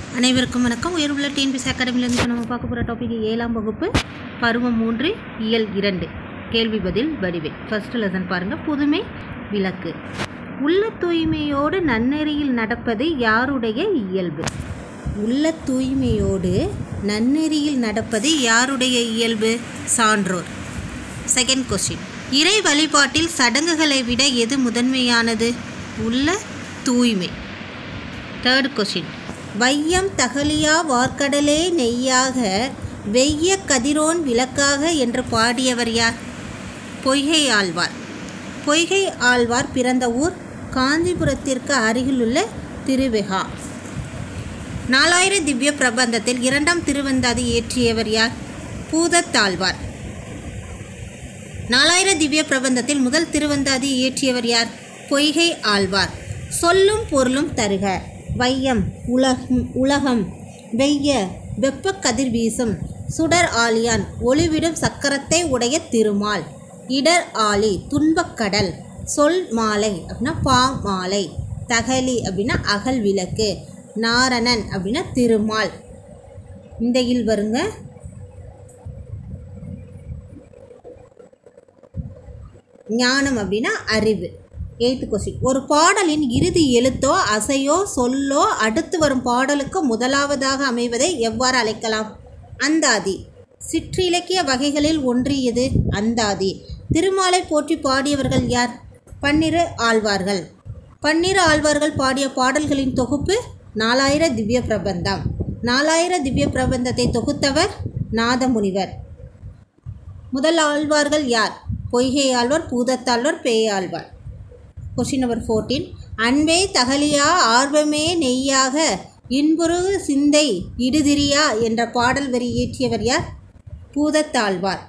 அனைவருக்கும் வணக்கம் உயர்வுள்ள டிஎன்பிசி அகாடமிலேருந்து இப்போ நம்ம பார்க்க போகிற டாபிக் ஏழாம் வகுப்பு பருவம் மூன்று இயல் இரண்டு கேள்வி பதில் வடிவே ஃபர்ஸ்ட் லெசன் பாருங்கள் புதுமை விளக்கு உள்ள தூய்மையோடு நன்னெறியில் நடப்பது யாருடைய இயல்பு உள்ள தூய்மையோடு நன்னெறியில் நடப்பது யாருடைய இயல்பு சான்றோர் செகண்ட் கொஸ்டின் இறை வழிபாட்டில் சடங்குகளை விட எது முதன்மையானது உள்ள தூய்மை தேர்ட் கொஸ்டின் வையம் தகலியா வார்க்கடலே நெய்யாக வெய்ய கதிரோன் விளக்காக என்று பாடியவர் யார் பொய்கை ஆழ்வார் பொய்கை ஆழ்வார் பிறந்த ஊர் காஞ்சிபுரத்திற்கு அருகிலுள்ள திருவெகா நாலாயிர திவ்ய பிரபந்தத்தில் இரண்டாம் திருவந்தாதி இயற்றியவர் யார் பூதத்தாழ்வார் நாலாயிர திவ்ய பிரபந்தத்தில் முதல் திருவந்தாதி இயற்றியவர் யார் பொய்கை ஆழ்வார் சொல்லும் பொருளும் தருக வையம் உலகம் உலகம் வெய்ய வெப்ப கதிர் வீசும் சுடர் ஆலியான் ஒளிவிடும் சக்கரத்தை உடைய திருமால் இடர் ஆலி துன்பக்கடல் சொல் மாலை அப்படின்னா பா மாலை தகலி அப்படின்னா அகல் விளக்கு நாரணன் அப்படின்னா திருமால் இந்த இல் வருங்க ஞானம் அப்படின்னா அறிவு எய்த்து கொஸ்டின் ஒரு பாடலின் இறுதி எழுத்தோ அசையோ சொல்லோ அடுத்து வரும் பாடலுக்கு முதலாவதாக அமைவதை எவ்வாறு அழைக்கலாம் அந்தாதி சிற்றிலக்கிய வகைகளில் ஒன்றியது அந்தாதி திருமாலை போற்றி பாடியவர்கள் யார் பன்னிரு ஆழ்வார்கள் பன்னிரு ஆழ்வார்கள் பாடிய பாடல்களின் தொகுப்பு நாலாயிர திவ்ய பிரபந்தம் நாலாயிர திவ்ய பிரபந்தத்தை தொகுத்தவர் நாதமுனிவர் முதல் ஆழ்வார்கள் யார் Poigai Alvar Bhoothathalvar Peyalvar question number fourteen அன்பே தகலியா ஆர்வமே நெய்யாக இன்புரு சிந்தை இடுதிரியா என்ற பாடல் வரி இயற்றியவர் யார் பூதத்தாழ்வார்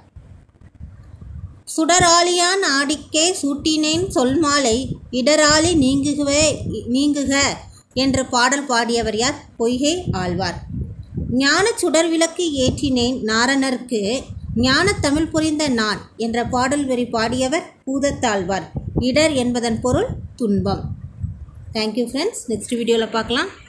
சுடராளியான் ஆடிக்கே சூட்டினேன் சொல்மாலை இடராளி நீங்குகவே நீங்குக என்று பாடல் பாடியவர் யார் பொய்கை ஆழ்வார் ஞான சுடர் விளக்கு ஏற்றினேன் நாரணருக்கு ஞான தமிழ் புரிந்த நான் என்ற பாடல் வரி பாடியவர் பூதத்தாழ்வார் இடர் என்பதன் பொருள் துன்பம் தேங்க்யூ ஃப்ரெண்ட்ஸ் நெக்ஸ்ட் வீடியோவில் பார்க்கலாம்